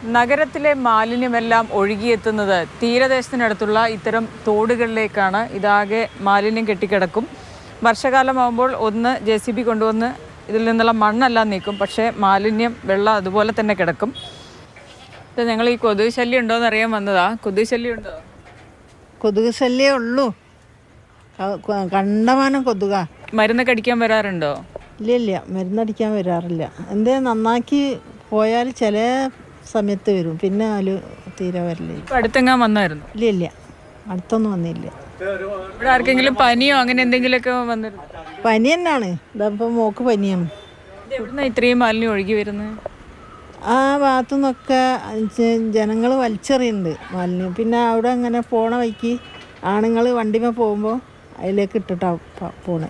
നഗരത്തിലെ മാലിന്യമെല്ലാം ഒഴുകിയെത്തുന്നത് തീരദേശത്തിനടുത്തുള്ള ഇത്തരം തോടുകളിലേക്കാണ് ഇതാകെ മാലിന്യം കെട്ടിക്കിടക്കും വർഷകാലമാകുമ്പോൾ ഒന്ന് ജെ സി ബി കൊണ്ടുവന്ന് ഇതിൽ നിന്നുള്ള മണ്ണെല്ലാം നീക്കും പക്ഷേ മാലിന്യം വെള്ളം അതുപോലെ തന്നെ കിടക്കും ഇത് ഞങ്ങൾ ഈ കൊതുക് ശല്യം ഉണ്ടോ എന്ന് അറിയാൻ വന്നതാ കൊതുക് ശല്യം ഉണ്ടോ കൊതുക് ശല്യമേ ഉള്ളൂ ക- ക- കണ്ടമാനം കൊതുക മരുന്നൊക്കെ അടിക്കാൻ വരാറുണ്ടോ ഇല്ല ഇല്ല മരുന്നടിക്കാൻ വരാറില്ല എന്തേ നന്നാക്കി പോയാൽ ചില സമയത്ത് വരും പിന്നെ അതിൽ തീരെ വരില്ല ഇപ്പം അടുത്തെങ്ങാൻ വന്നായിരുന്നു ഇല്ല ഇല്ല അടുത്തൊന്നും വന്നില്ല ഇവിടെ ആർക്കെങ്കിലും പനിയോ അങ്ങനെ എന്തെങ്കിലുമൊക്കെ വന്നിരുന്നു പനി തന്നെയാണ് ഇതപ്പോൾ മോക്ക് പനിയാണ് ഇത് എവിടുന്നാ ഇത്രയും മാലിന്യം ഒഴുകി വരുന്നത് ആ ഭാഗത്തു നിന്നൊക്കെ ജനങ്ങൾ വലിച്ചെറിയുന്നുണ്ട് മാലിന്യം പിന്നെ അവിടെ അങ്ങനെ പോണ വഴിക്ക് ആണുങ്ങൾ വണ്ടിമേ പോകുമ്പോൾ അതിലേക്ക് ഇട്ടിട്ടാണ് പോണേ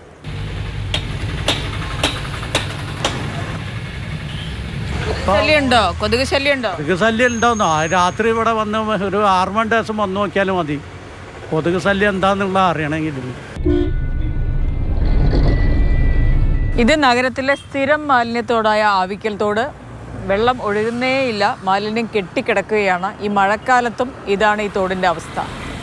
ശല്യം ഉണ്ടോ കൊതുക് ശല്യം ഉണ്ടോ കൊതുക് ശല്യം ഉണ്ടോന്നോ ആ രാത്രി ഇവിടെ വന്ന് ഒരു ആറ് മണി ദിവസം വന്നു നോക്കിയാലും മതി കൊതുക് ശല്യം എന്താന്നുള്ള അറിയണമെങ്കിൽ ഇത് നഗരത്തിലെ സ്ഥിരം മാലിന്യത്തോടായ ആവിക്കൽ തോട് വെള്ളം ഒഴുകുന്നേയില്ല മാലിന്യം കെട്ടിക്കിടക്കുകയാണ് ഈ മഴക്കാലത്തും ഇതാണ് ഈ തോടിന്റെ അവസ്ഥ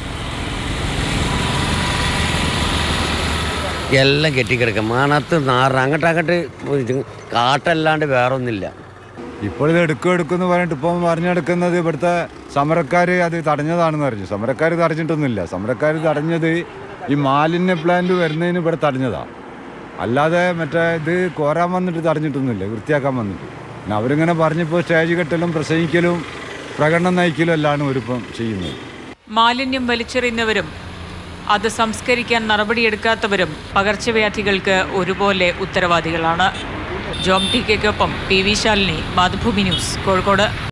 എല്ലാം കെട്ടിക്കിടക്കും മണത്ത് നാറ് അങ്ങോട്ട് അങ്ങോട്ട് ഇത് കാട്ടല്ലാണ്ട് വേറെ ഒന്നുമില്ല ഇപ്പോഴിത് എടുക്കും എടുക്കും എന്ന് പറഞ്ഞിട്ട് ഇപ്പം പറഞ്ഞെടുക്കുന്നത് ഇവിടുത്തെ സമരക്കാർ അത് തടഞ്ഞതാണെന്ന് പറഞ്ഞു സമരക്കാർ തടഞ്ഞിട്ടൊന്നുമില്ല സമരക്കാർ തടഞ്ഞത് ഈ മാലിന്യ പ്ലാന്റ് വരുന്നതിന് ഇവിടെ തടഞ്ഞതാ അല്ലാതെ മറ്റേ ഇത് കോരാൻ വന്നിട്ട് തടഞ്ഞിട്ടൊന്നുമില്ല വൃത്തിയാക്കാൻ വന്നിട്ട് പിന്നെ അവരിങ്ങനെ പറഞ്ഞപ്പോൾ സ്റ്റേജ് കെട്ടലും പ്രസംഗിക്കലും പ്രകടനം നയിക്കലും എല്ലാം ഇവരിപ്പം ചെയ്യുന്നത് മാലിന്യം വലിച്ചെറിയുന്നവരും അത് സംസ്കരിക്കാൻ നടപടിയെടുക്കാത്തവരും പകർച്ചവ്യാധികൾക്ക് ഒരുപോലെ ഉത്തരവാദികളാണ് ജോം ടി കെക്കൊപ്പം P V Shalini Mathrubhumi news Kozhikode